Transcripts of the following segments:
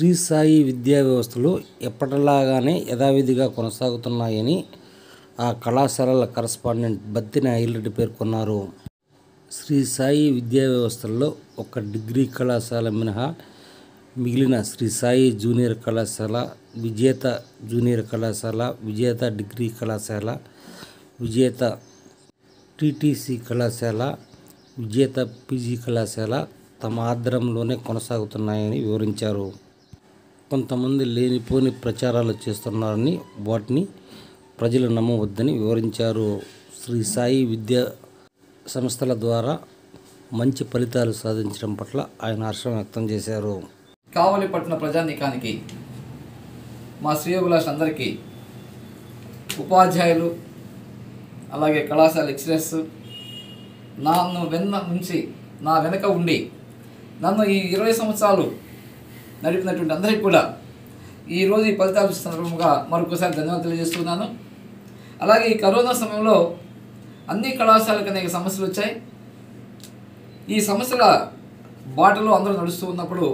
శ్రీ సాయి విద్యా వ్యవస్థలు ఎప్పటిలాగానే యథావిధిగా కొనసాగుతున్నాయని ఆ కళాశాలల కరస్పాండెంట్ బత్తిన ఐలరెడ్డి పేర్కొన్నారు శ్రీ సాయి విద్యా వ్యవస్థల్లో ఒక డిగ్రీ కళాశాల మినహా మిగిలిన శ్రీ సాయి జూనియర్ కళాశాల విజేత జూనియర్ కళాశాల విజేత డిగ్రీ కళాశాల విజేత టీటీసీ కళాశాల విజేత పీజీ కళాశాల తమ ఆధ్వర్యంలోనే కొనసాగుతున్నాయని వివరించారు కొంతమంది లేనిపోని ప్రచారాలు చేస్తున్నారని వాటిని ప్రజలు నమ్మవద్దని వివరించారు శ్రీ సాయి విద్యా సంస్థల ద్వారా మంచి ఫలితాలు సాధించడం పట్ల ఆయన హర్షం వ్యక్తం చేశారు కావలి పట్టణ ప్రజానీకానికి మా శ్రేయోభిలాషులందరికీ ఉపాధ్యాయులు అలాగే కళాశాల లెక్చరర్స్ నన్ను వెన్న నుంచి నా వెనక ఉండి నన్ను ఈ ఇరవై సంవత్సరాలు నడిపినటువంటి అందరికీ కూడా ఈరోజు ఈ ఫలితాలు సందర్భంగా మరొకసారి ధన్యవాదాలు తెలియజేస్తున్నాను అలాగే ఈ కరోనా సమయంలో అన్ని కళాశాలకు అనేక సమస్యలు వచ్చాయి ఈ సమస్యల బాటలో అందరూ నడుస్తూ ఉన్నప్పుడు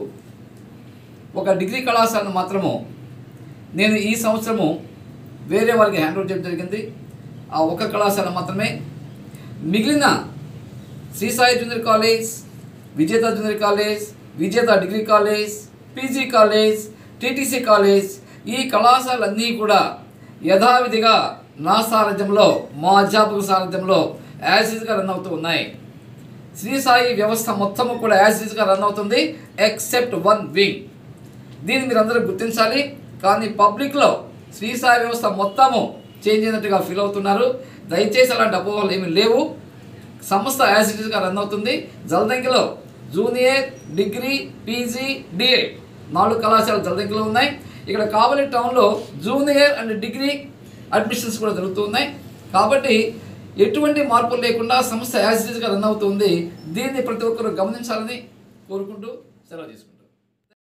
ఒక డిగ్రీ కళాశాలను మాత్రము నేను ఈ సంవత్సరము వేరే వారికి హ్యాండ్ ఓవర్ చేయడం జరిగింది ఆ ఒక కళాశాల మాత్రమే మిగిలిన Shri Sai junior college Vijetha junior college Vijetha degree college PG college TTC college ఈ కళాశాలన్నీ కూడా యథావిధిగా నా సారథ్యంలో మా అధ్యాపక సారథ్యంలో యాజిడ్గా రన్ అవుతూ ఉన్నాయి శ్రీ సాయి వ్యవస్థ మొత్తము కూడా యాజిడ్గా రన్ అవుతుంది ఎక్సెప్ట్ వన్ వింగ్ దీన్ని మీరు అందరూ గుర్తించాలి కానీ పబ్లిక్లో శ్రీ సాయి వ్యవస్థ మొత్తము చేంజ్ అయినట్టుగా ఫీల్ అవుతున్నారు దయచేసి అలాంటి అపోహలు ఏమీ లేవు సంస్థ యాసిటీస్గా రన్ అవుతుంది జలదంకిలో జూనియర్ డిగ్రీ పీజీ డిఏ నాలుగు కళాశాలలు జలదంకిలో ఉన్నాయి ఇక్కడ కావలి టౌన్లో జూనియర్ అండ్ డిగ్రీ అడ్మిషన్స్ కూడా జరుగుతూ ఉన్నాయి కాబట్టి ఎటువంటి మార్పులు లేకుండా సంస్థ యాసిటీస్గా రన్ అవుతుంది దీన్ని ప్రతి ఒక్కరూ గమనించాలని కోరుకుంటూ సెలవు తీసుకుంటాం